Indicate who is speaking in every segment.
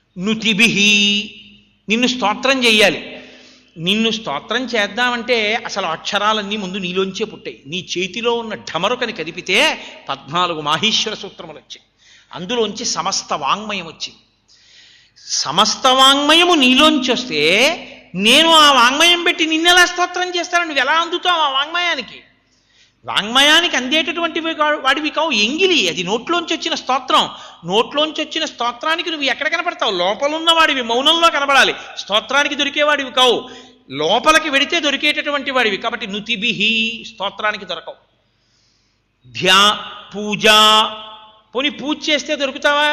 Speaker 1: నుతిభిహి నిన్ను స్తోత్రం చెయ్యాలి నిన్ను స్తోత్రం చేద్దామంటే అసలు అక్షరాలన్నీ ముందు నీలోంచే పుట్టాయి నీ చేతిలో ఉన్న ఢమరుకని కదిపితే పద్నాలుగు మాహేశ్వర సూత్రములు వచ్చాయి అందులోంచి సమస్త వాంగ్మయం వచ్చింది సమస్త వాంగ్మయము నీలోంచి వస్తే నేను ఆ వాంగ్మయం పెట్టి నిన్నెలా స్తోత్రం చేస్తాను నువ్వు ఎలా అందుతావు ఆ వాంగ్మయానికి వాంగ్మయానికి అందేటటువంటి వాడివి కావు ఎంగిలి అది నోట్లోంచి వచ్చిన స్తోత్రం నోట్లోంచి వచ్చిన స్తోత్రానికి నువ్వు ఎక్కడ కనపడతావు లోపలున్న వాడివి మౌనంలో కనబడాలి స్తోత్రానికి దొరికేవాడివి కావు లోపలికి వెడితే దొరికేటటువంటి వాడివి కాబట్టి నుతిభిహి స్తోత్రానికి దొరకవు ధ్యా పూజ పోనీ పూజ చేస్తే దొరుకుతావా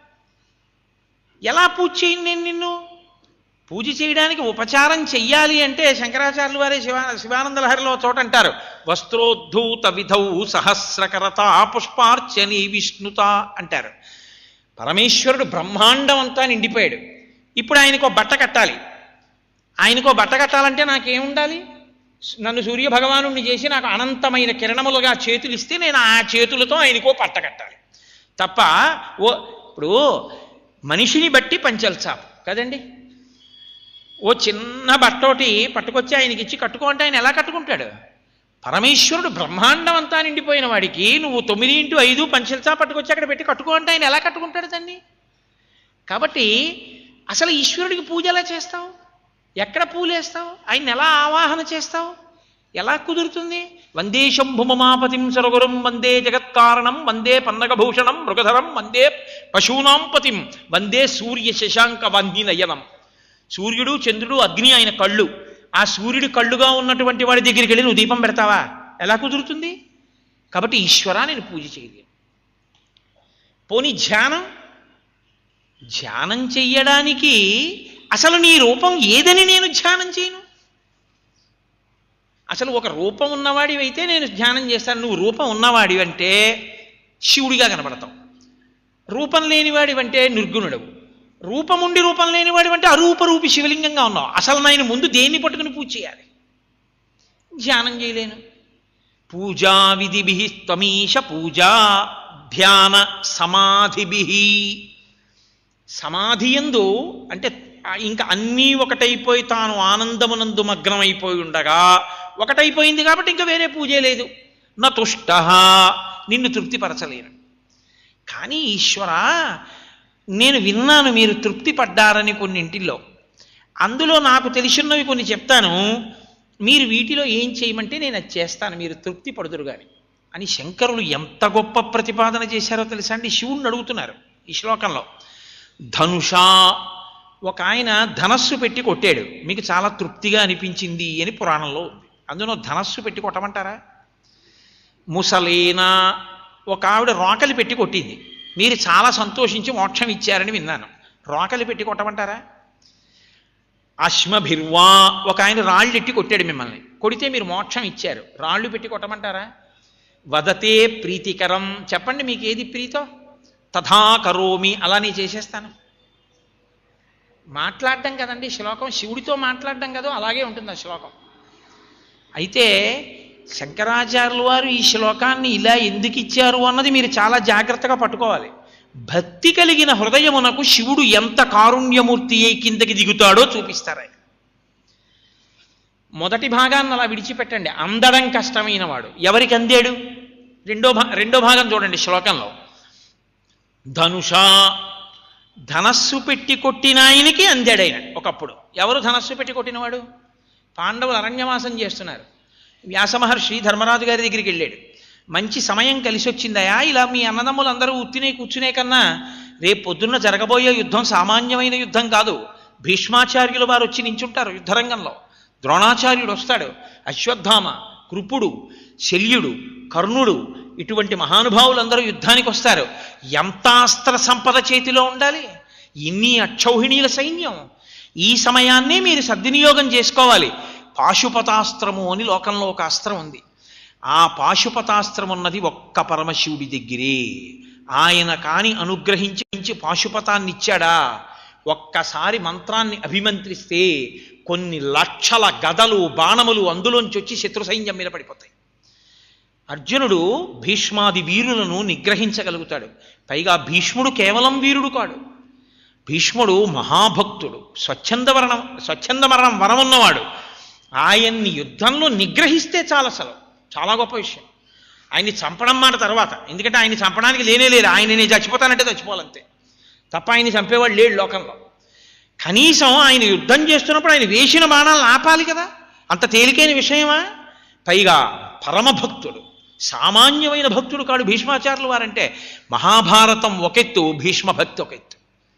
Speaker 1: ఎలా పూజ చేయను నేను నిన్ను పూజ చేయడానికి ఉపచారం చెయ్యాలి అంటే శంకరాచార్యులు వారే శివా శివానంద లహరిలో చోట అంటారు వస్త్రోద్ధూత విధౌ సహస్రకరత పుష్పార్చని విష్ణుత అంటారు పరమేశ్వరుడు బ్రహ్మాండం అంతా నిండిపోయాడు ఇప్పుడు ఆయనకో బట్ట కట్టాలి ఆయనకో బట్ట కట్టాలంటే నాకేముండాలి నన్ను సూర్య భగవాను చేసి నాకు అనంతమైన కిరణములుగా చేతులు ఇస్తే నేను ఆ చేతులతో ఆయనకో పట్ట కట్టాలి తప్ప ఓ ఇప్పుడు మనిషిని బట్టి పంచల్చాపు కదండి ఓ చిన్న బట్టోటి పట్టుకొచ్చి ఆయనకి ఇచ్చి కట్టుకోంటే ఆయన ఎలా కట్టుకుంటాడు పరమేశ్వరుడు బ్రహ్మాండం అంతా నిండిపోయిన వాడికి నువ్వు తొమ్మిది ఇంటూ ఐదు పంచల్చా పట్టుకొచ్చి అక్కడ పెట్టి కట్టుకో అంటే ఆయన ఎలా కట్టుకుంటాడు దాన్ని కాబట్టి అసలు ఈశ్వరుడికి పూజ ఎలా చేస్తావు ఎక్కడ పూలేస్తావు ఆయన ఎలా ఆవాహన చేస్తావు ఎలా కుదురుతుంది వందే శంభుమమాపతిం సరగురం వందే జగత్కారణం వందే పన్నగభూషణం మృగధరం వందే పశూనాం పతిం వందే సూర్య శశాంక నయనం సూర్యుడు చంద్రుడు అగ్ని ఆయన కళ్ళు ఆ సూర్యుడి కళ్ళుగా ఉన్నటువంటి వాడి దగ్గరికి వెళ్ళి నువ్వు దీపం పెడతావా ఎలా కుదురుతుంది కాబట్టి ఈశ్వరా నేను పూజ చేయలేను పోనీ ధ్యానం ధ్యానం చెయ్యడానికి అసలు నీ రూపం ఏదని నేను ధ్యానం చేయను అసలు ఒక రూపం ఉన్నవాడివైతే నేను ధ్యానం చేస్తాను నువ్వు రూపం ఉన్నవాడివి అంటే శివుడిగా కనబడతావు రూపం లేనివాడివంటే నిర్గుణుడవు రూపముండి రూపం లేనివాడు అంటే అరూపరూపి శివలింగంగా ఉన్నావు అసలు నేను ముందు దేన్ని పట్టుకుని పూజ చేయాలి ధ్యానం చేయలేను పూజా విధిభి త్వమీశ పూజా ధ్యాన సమాధిభి సమాధి ఎందు అంటే ఇంకా అన్నీ ఒకటైపోయి తాను ఆనందమునందు మగ్నమైపోయి ఉండగా ఒకటైపోయింది కాబట్టి ఇంకా వేరే పూజే లేదు నా తుష్ట నిన్ను తృప్తిపరచలేను కానీ ఈశ్వర నేను విన్నాను మీరు తృప్తి పడ్డారని కొన్నింటిల్లో అందులో నాకు తెలిసినవి కొన్ని చెప్తాను మీరు వీటిలో ఏం చేయమంటే నేను అది చేస్తాను మీరు తృప్తి పడుదురు కానీ అని శంకరులు ఎంత గొప్ప ప్రతిపాదన చేశారో తెలుసా అండి శివుణ్ణి అడుగుతున్నారు ఈ శ్లోకంలో ధనుషా ఒక ఆయన ధనస్సు పెట్టి కొట్టాడు మీకు చాలా తృప్తిగా అనిపించింది అని పురాణంలో ఉంది అందులో ధనస్సు పెట్టి కొట్టమంటారా ముసలేనా ఒక ఆవిడ రోకలి పెట్టి కొట్టింది మీరు చాలా సంతోషించి మోక్షం ఇచ్చారని విన్నాను రోకలి పెట్టి కొట్టమంటారా అశ్మభిర్వా ఒక ఆయన రాళ్ళు ఎట్టి కొట్టాడు మిమ్మల్ని కొడితే మీరు మోక్షం ఇచ్చారు రాళ్ళు పెట్టి కొట్టమంటారా వదతే ప్రీతికరం చెప్పండి మీకు ఏది ప్రీతో తథా కరోమి అలా నేను చేసేస్తాను మాట్లాడడం కదండి శ్లోకం శివుడితో మాట్లాడడం కదా అలాగే ఉంటుంది ఆ శ్లోకం అయితే శంకరాచార్యుల వారు ఈ శ్లోకాన్ని ఇలా ఎందుకు ఇచ్చారు అన్నది మీరు చాలా జాగ్రత్తగా పట్టుకోవాలి భక్తి కలిగిన హృదయమునకు శివుడు ఎంత కారుణ్యమూర్తి అయి కిందకి దిగుతాడో చూపిస్తారు ఆయన మొదటి భాగాన్ని అలా విడిచిపెట్టండి అందడం కష్టమైన వాడు ఎవరికి అందాడు రెండో భా రెండో భాగం చూడండి శ్లోకంలో ధనుష ధనస్సు పెట్టి కొట్టిన ఆయనకి అందాడైన ఒకప్పుడు ఎవరు ధనస్సు పెట్టి కొట్టినవాడు పాండవులు అరణ్యవాసం చేస్తున్నారు వ్యాసమహర్షి ధర్మరాజు గారి దగ్గరికి వెళ్ళాడు మంచి సమయం కలిసి వచ్చిందయా ఇలా మీ అన్నదమ్ములందరూ ఉత్తినే కూర్చునే కన్నా రేపు పొద్దున్న జరగబోయే యుద్ధం సామాన్యమైన యుద్ధం కాదు భీష్మాచార్యులు వారు వచ్చి నించుంటారు యుద్ధరంగంలో ద్రోణాచార్యుడు వస్తాడు అశ్వత్థామ కృపుడు శల్యుడు కర్ణుడు ఇటువంటి మహానుభావులందరూ యుద్ధానికి వస్తారు ఎంత అస్త్ర సంపద చేతిలో ఉండాలి ఇన్ని అక్షౌహిణీల సైన్యం ఈ సమయాన్నే మీరు సద్వినియోగం చేసుకోవాలి పాశుపతాస్త్రము అని లోకంలో ఒక అస్త్రం ఉంది ఆ పాశుపతాస్త్రం ఉన్నది ఒక్క పరమశివుడి దగ్గరే ఆయన కాని అనుగ్రహించి పాశుపతాన్ని ఇచ్చాడా ఒక్కసారి మంత్రాన్ని అభిమంత్రిస్తే కొన్ని లక్షల గదలు బాణములు అందులోంచి వచ్చి శత్రు సైన్యం మీద పడిపోతాయి అర్జునుడు భీష్మాది వీరులను నిగ్రహించగలుగుతాడు పైగా భీష్ముడు కేవలం వీరుడు కాడు భీష్ముడు మహాభక్తుడు స్వచ్ఛంద వరణం స్వచ్ఛంద మరణం వరం ఉన్నవాడు ఆయన్ని యుద్ధంలో నిగ్రహిస్తే చాలా అసలు చాలా గొప్ప విషయం ఆయన్ని చంపడం మాట తర్వాత ఎందుకంటే ఆయన్ని చంపడానికి లేనే లేరు ఆయన నేను చచ్చిపోతానంటే చచ్చిపోవాలంతే తప్ప ఆయన్ని చంపేవాడు లేడు లోకంలో కనీసం ఆయన యుద్ధం చేస్తున్నప్పుడు ఆయన వేసిన బాణాలను ఆపాలి కదా అంత తేలికైన విషయమా పైగా పరమభక్తుడు సామాన్యమైన భక్తుడు కాడు భీష్మాచార్యులు వారంటే మహాభారతం ఒకెత్తు భీష్మ భక్తి ఒకెత్తు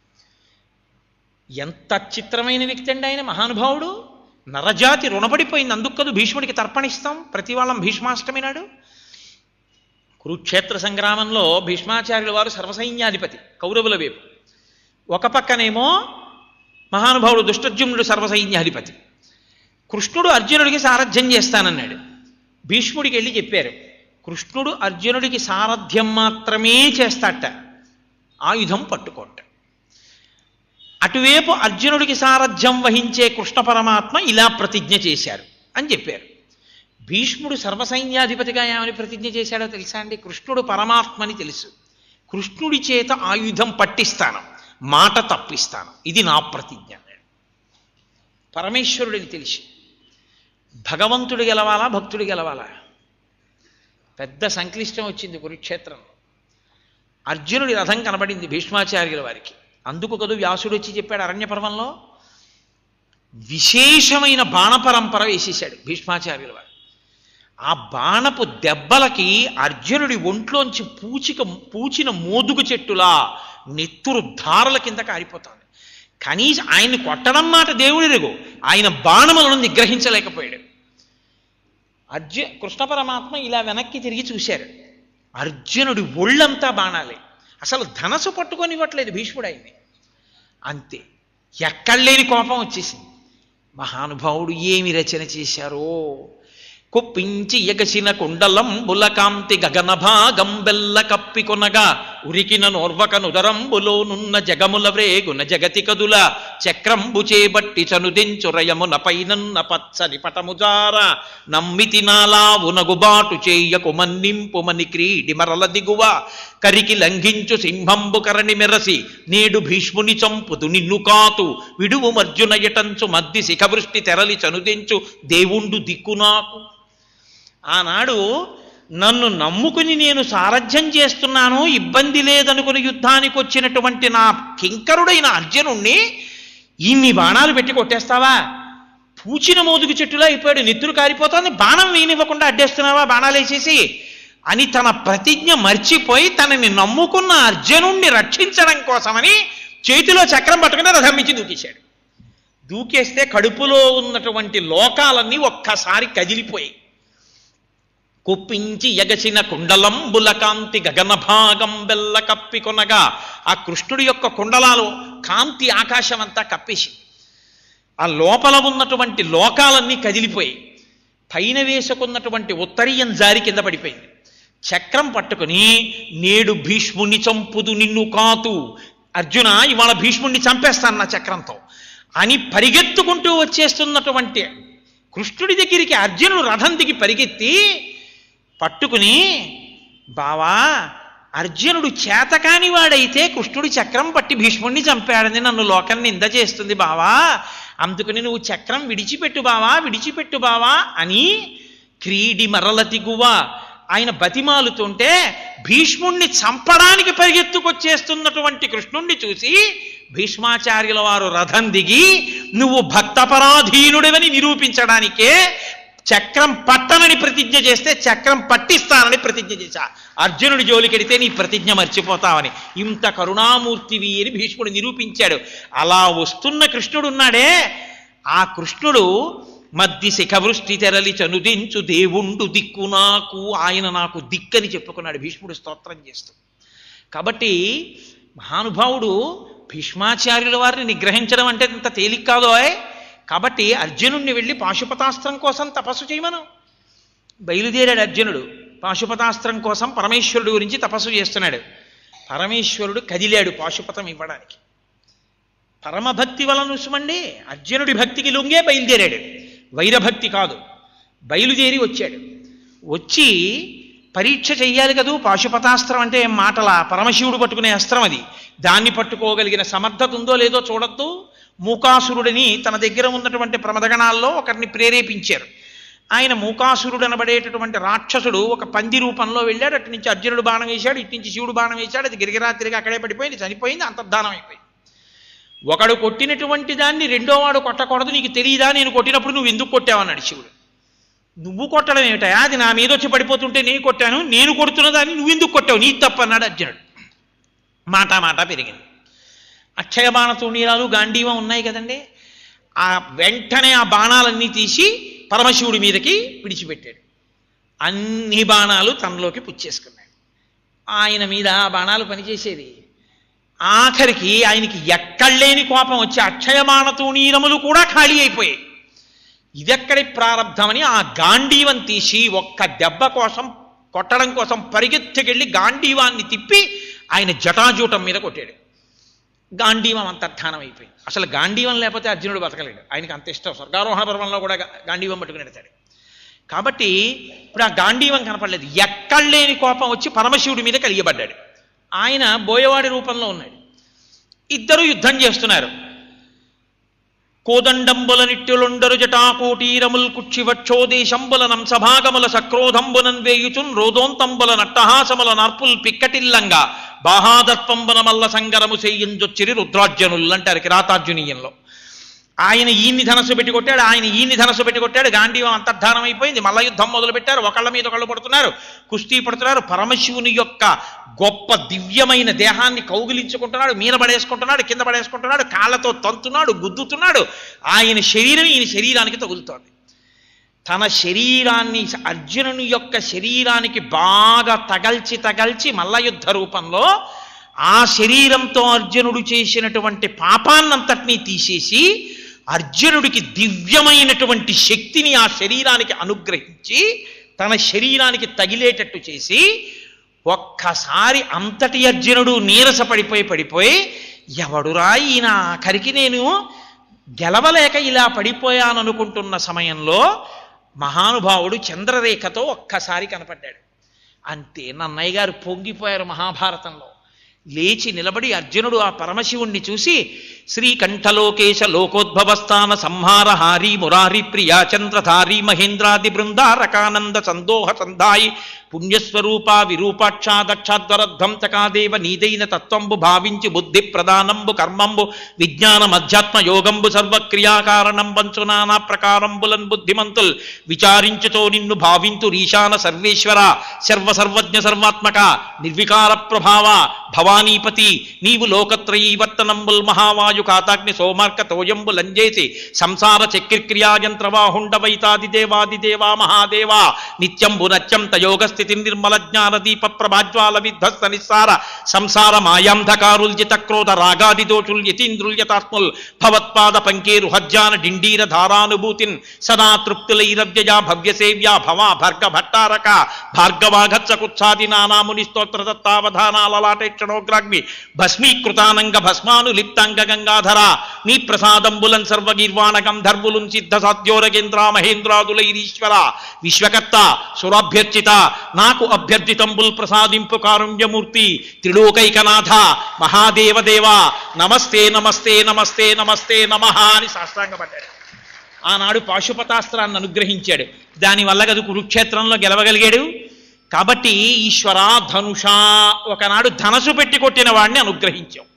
Speaker 1: ఎంత చిత్రమైన వ్యక్తి అండి ఆయన మహానుభావుడు నరజాతి రుణపడిపోయింది అందుకు కదా భీష్ముడికి తర్పణిస్తాం ప్రతి వాళ్ళం భీష్మాష్టమి నాడు కురుక్షేత్ర సంగ్రామంలో భీష్మాచార్యుల వారు సర్వసైన్యాధిపతి కౌరవుల వైపు ఒక పక్కనేమో మహానుభావుడు దుష్టజుమ్నుడు సర్వసైన్యాధిపతి కృష్ణుడు అర్జునుడికి సారథ్యం చేస్తానన్నాడు భీష్ముడికి వెళ్ళి చెప్పారు కృష్ణుడు అర్జునుడికి సారథ్యం మాత్రమే చేస్తాట ఆయుధం పట్టుకోట అటువైపు అర్జునుడికి సారథ్యం వహించే కృష్ణ పరమాత్మ ఇలా ప్రతిజ్ఞ చేశారు అని చెప్పారు భీష్ముడు సర్వసైన్యాధిపతిగా ఏమని ప్రతిజ్ఞ చేశాడో తెలుసా అండి కృష్ణుడు పరమాత్మని తెలుసు కృష్ణుడి చేత ఆయుధం పట్టిస్తాను మాట తప్పిస్తాను ఇది నా ప్రతిజ్ఞ అన్నాడు పరమేశ్వరుడిని తెలిసి భగవంతుడు గెలవాలా భక్తుడు గెలవాలా పెద్ద సంక్లిష్టం వచ్చింది కురుక్షేత్రంలో అర్జునుడి రథం కనబడింది భీష్మాచార్యుల వారికి అందుకు కదూ వ్యాసుడు వచ్చి చెప్పాడు అరణ్య పర్వంలో విశేషమైన బాణపరంపర వేసేశాడు భీష్మాచార్యుల వారు ఆ బాణపు దెబ్బలకి అర్జునుడి ఒంట్లోంచి పూచిక పూచిన మోదుగు చెట్టులా నెత్తురు ధారల కింద కారిపోతాడు కనీసం ఆయన్ని కొట్టడం మాట దేవుడి రెగు ఆయన బాణములను నిగ్రహించలేకపోయాడు అర్జు కృష్ణ పరమాత్మ ఇలా వెనక్కి తిరిగి చూశారు అర్జునుడి ఒళ్ళంతా బాణాలే అసలు ధనసు పట్టుకొనివ్వట్లేదు భీష్ముడు ఆయన్ని అంతే ఎక్కడలేని కోపం వచ్చేసింది మహానుభావుడు ఏమి రచన చేశారో కుప్పించి ఎగసిన కుండలం బులకాంతి గగన భాగం బెల్ల కప్పి కొనగా ఉరికిన నోర్వక నుదరంబులోనున్న జగముల వ్రేగున జగతి కదుల చక్రంబు చేబట్టి చనుదించురయమున పైనన్న పచ్చని పటముజార నమ్మితి నాలా ఉనగుబాటు చేయకు మన్నింపు మని క్రీడి మరల దిగువ కరికి లంఘించు సింహంబు కరణి మెరసి నేడు భీష్ముని చంపుదు నిన్ను కాతు విడువు మర్జున ఎటంచు మద్ది శిఖవృష్టి తెరలి చనుదించు దేవుండు దిక్కు నాకు ఆనాడు నన్ను నమ్ముకుని నేను సారథ్యం చేస్తున్నాను ఇబ్బంది లేదనుకుని యుద్ధానికి వచ్చినటువంటి నా కింకరుడైన అర్జునుణ్ణి ఇన్ని బాణాలు పెట్టి కొట్టేస్తావా పూచిన మోదుగు చెట్టులో అయిపోయాడు నెత్తురు కారిపోతుంది బాణం వేయనివ్వకుండా అడ్డేస్తున్నావా బాణాలు వేసేసి అని తన ప్రతిజ్ఞ మర్చిపోయి తనని నమ్ముకున్న అర్జునుణ్ణి రక్షించడం కోసమని చేతిలో చక్రం పట్టుకుని రథం మించి దూకేశాడు దూకేస్తే కడుపులో ఉన్నటువంటి లోకాలన్నీ ఒక్కసారి కదిలిపోయి కుప్పించి ఎగసిన కుండలంబుల కాంతి గగన భాగం బెల్ల కప్పి కొనగా ఆ కృష్ణుడి యొక్క కుండలాలు కాంతి ఆకాశం అంతా కప్పేసి ఆ లోపల ఉన్నటువంటి లోకాలన్నీ కదిలిపోయి పైన వేసుకున్నటువంటి ఉత్తరీయం జారి కింద పడిపోయింది చక్రం పట్టుకుని నేడు భీష్ముని చంపుదు నిన్ను కాతు అర్జున ఇవాళ భీష్ముణ్ణి చంపేస్తాను నా చక్రంతో అని పరిగెత్తుకుంటూ వచ్చేస్తున్నటువంటి కృష్ణుడి దగ్గరికి అర్జునుడు రథం దిగి పరిగెత్తి పట్టుకుని బావా అర్జునుడు చేతకాని వాడైతే కృష్ణుడి చక్రం పట్టి భీష్ముడిని చంపాడని నన్ను లోకం నింద చేస్తుంది బావా అందుకని నువ్వు చక్రం విడిచిపెట్టు బావా విడిచిపెట్టు బావా అని క్రీడి మరల దిగువ ఆయన బతిమాలుతుంటే భీష్ముణ్ణి చంపడానికి పరిగెత్తుకొచ్చేస్తున్నటువంటి కృష్ణుణ్ణి చూసి భీష్మాచార్యుల వారు రథం దిగి నువ్వు భక్తపరాధీనుడివని నిరూపించడానికే చక్రం పట్టనని ప్రతిజ్ఞ చేస్తే చక్రం పట్టిస్తానని ప్రతిజ్ఞ చేశా అర్జునుడి జోలికెడితే నీ ప్రతిజ్ఞ మర్చిపోతావని ఇంత కరుణామూర్తివి అని భీష్ముడు నిరూపించాడు అలా వస్తున్న కృష్ణుడు ఉన్నాడే ఆ కృష్ణుడు మద్ది శిఖవృష్టి తెరలి చనుదించు దేవుండు దిక్కు నాకు ఆయన నాకు దిక్కని చెప్పుకున్నాడు భీష్ముడు స్తోత్రం చేస్తూ కాబట్టి మహానుభావుడు భీష్మాచార్యుల వారిని నిగ్రహించడం అంటే ఇంత తేలిక కాదోయ్ కాబట్టి అర్జునుడిని వెళ్ళి పాశుపతాస్త్రం కోసం తపస్సు చేయమను బయలుదేరాడు అర్జునుడు పాశుపతాస్త్రం కోసం పరమేశ్వరుడు గురించి తపస్సు చేస్తున్నాడు పరమేశ్వరుడు కదిలాడు పాశుపతం ఇవ్వడానికి పరమభక్తి వలన రుసుమండి అర్జునుడి భక్తికి లొంగే బయలుదేరాడు వైరభక్తి కాదు బయలుదేరి వచ్చాడు వచ్చి పరీక్ష చెయ్యాలి కదూ పాశుపతాస్త్రం అంటే ఏం మాటలా పరమశివుడు పట్టుకునే అస్త్రం అది దాన్ని పట్టుకోగలిగిన సమర్థత ఉందో లేదో చూడొద్దు మూకాసురుడిని తన దగ్గర ఉన్నటువంటి ప్రమదగణాల్లో ఒకరిని ప్రేరేపించారు ఆయన మూకాసురుడు అనబడేటటువంటి రాక్షసుడు ఒక పంది రూపంలో వెళ్ళాడు అటు నుంచి అర్జునుడు బాణం వేశాడు ఇటు నుంచి శివుడు బాణం వేశాడు అది గిరిగిరా తిరిగి అక్కడే పడిపోయింది చనిపోయింది అంతర్ధానం అయిపోయింది ఒకడు కొట్టినటువంటి దాన్ని రెండో వాడు కొట్టకూడదు నీకు తెలియదా నేను కొట్టినప్పుడు నువ్వు ఎందుకు కొట్టావన్నాడు శివుడు నువ్వు కొట్టడం ఏమిటయా అది నా మీద వచ్చి పడిపోతుంటే నేను కొట్టాను నేను కొడుతున్న దాన్ని నువ్వు ఎందుకు కొట్టావు నీ తప్పు అన్నాడు అర్జునుడు మాట మాట పెరిగింది అక్షయ బాణ తూణీరాలు గాంధీవం ఉన్నాయి కదండి ఆ వెంటనే ఆ బాణాలన్నీ తీసి పరమశివుడి మీదకి విడిచిపెట్టాడు అన్ని బాణాలు తనలోకి పుచ్చేసుకున్నాడు ఆయన మీద ఆ బాణాలు పనిచేసేది ఆఖరికి ఆయనకి ఎక్కడలేని కోపం వచ్చి అక్షయమాన తూణీరములు కూడా ఖాళీ అయిపోయాయి ఇదెక్కడి ప్రారంధమని ఆ గాంధీవం తీసి ఒక్క దెబ్బ కోసం కొట్టడం కోసం పరిగెత్తుకెళ్ళి గాంధీవాన్ని తిప్పి ఆయన జటాజూటం మీద కొట్టాడు గాంధీవం అంతర్ధానం అయిపోయింది అసలు గాంధీవం లేకపోతే అర్జునుడు బతకలేడు ఆయనకి అంత ఇష్టం స్వర్గారోహణ పర్వంలో కూడా గా- గాంధీవం పట్టుకుని ఎడతాడు కాబట్టి ఇప్పుడు ఆ గాంధీవం కనపడలేదు ఎక్కడలేని కోపం వచ్చి పరమశివుడి మీద కలిగబడ్డాడు ఆయన బోయవాడి రూపంలో ఉన్నాడు ఇద్దరు యుద్ధం చేస్తున్నారు కోదండంబుల నిట్యులుండరు జటాకోటీరముల్ కుక్షివక్షోదేశంబుల నంసభాగముల సక్రోధంబునన్ వేయుచున్ రోదోంతంబుల నట్టహాసముల నార్పుల్ పిక్కటిల్లంగా బాహాదర్పంబున మల్ల సంగరము చేయించొచ్చిరి రుద్రార్జనులు అంటారు కిరాతార్జునీయంలో ఆయన ఈయన్ని ధనస్సు పెట్టి కొట్టాడు ఆయన ఈయన్ని ధనస్సు పెట్టి కొట్టాడు గాంధీవం అంతర్ధానం అయిపోయింది మల్ల యుద్ధం మొదలు పెట్టారు ఒకళ్ళ మీద ఒకళ్ళు పడుతున్నారు కుస్తీ పడుతున్నారు పరమశివుని యొక్క గొప్ప దివ్యమైన దేహాన్ని కౌగిలించుకుంటున్నాడు మీన పడేసుకుంటున్నాడు కింద పడేసుకుంటున్నాడు కాళ్ళతో తంతున్నాడు గుద్దుతున్నాడు ఆయన శరీరం ఈయన శరీరానికి తగులుతోంది తన శరీరాన్ని అర్జునుని యొక్క శరీరానికి బాగా తగల్చి తగల్చి మల్లయుద్ధ రూపంలో ఆ శరీరంతో అర్జునుడు చేసినటువంటి పాపాన్నంతటినీ తీసేసి అర్జునుడికి దివ్యమైనటువంటి శక్తిని ఆ శరీరానికి అనుగ్రహించి తన శరీరానికి తగిలేటట్టు చేసి ఒక్కసారి అంతటి అర్జునుడు నీరసపడిపోయి పడిపోయి ఎవడురా ఈయన ఆఖరికి నేను గెలవలేక ఇలా పడిపోయాననుకుంటున్న సమయంలో మహానుభావుడు చంద్రరేఖతో ఒక్కసారి కనపడ్డాడు అంతే నన్నయ్య గారు పొంగిపోయారు మహాభారతంలో లేచి నిలబడి అర్జునుడు ఆ పరమశివుణ్ణి చూసి శ్రీకంఠలోకేశ లోకోద్భవస్థాన సంహార హారి మురారి ప్రియా చంద్రధారి మహేంద్రాది బృందారకానంద సందోహ సంధాయి పుణ్యస్వరూప విరూపాక్ష దక్షాధ్వరధ్వంసకాదేవ నీదైన తత్వంబు భావించి బుద్ధి ప్రధానంబు కర్మంబు విజ్ఞానం అధ్యాత్మ యోగంబు సర్వక్రియాకారణం పంచు నానా ప్రకారంబులన్ బుద్ధిమంతుల్ విచారించుతో నిన్ను భావింతు ఈశాన సర్వేశ్వర సర్వ సర్వజ్ఞ సర్వాత్మక నిర్వికార ప్రభావ భవానీపతి నీవు లోకత్రయీవర్తనంబుల్ మహావాయు కాతాగ్ని సోమార్క తోయంబు లంజేసి సంసార చక్రిక్రియాయంత్రవాహుండ వైతాది దేవాది దేవా మహాదేవా నిత్యంబు నత్యం తయోగ స్థితి నిర్మల జ్ఞాన దీప ప్రభాజ్వాల విధ్వస్త నిస్సార సంసార మాయాంధకారుల్జిత క్రోధ రాగాది దోషుల్ యతీంద్రుల్యతాత్ముల్ భవత్పాద పంకేరు హజ్జాన డిండీర ధారానుభూతిన్ సదా తృప్తులైరవ్యయా భవ్య సేవ్యా భవా భర్గ భట్టారక భార్గవాఘత్స కుత్సాది నానాముని స్తోత్ర దత్తావధానాలలాటేక్షణోగ్రాగ్ని భస్మీకృతానంగ భస్మాను లిప్తాంగ గంగాధర నీ ప్రసాదంబులన్ సర్వగీర్వాణ గంధర్వులున్ సిద్ధ సాధ్యోరగేంద్ర మహేంద్రాదులైరీశ్వర విశ్వకర్త సురాభ్యర్చిత నాకు అభ్యర్థితంబుల్ ప్రసాదింపు కారుణ్యమూర్తి త్రిలోకైకనాథ మహాదేవదేవ నమస్తే నమస్తే నమస్తే నమస్తే నమః అని సాష్టాంగపడ్డాడు ఆనాడు పాశుపతాస్త్రాన్ని అనుగ్రహించాడు దానివల్ల కదా కురుక్షేత్రంలో గెలవగలిగాడు కాబట్టి ఈశ్వర ధనుష ఒకనాడు ధనసు పెట్టి కొట్టిన వాడిని అనుగ్రహించాం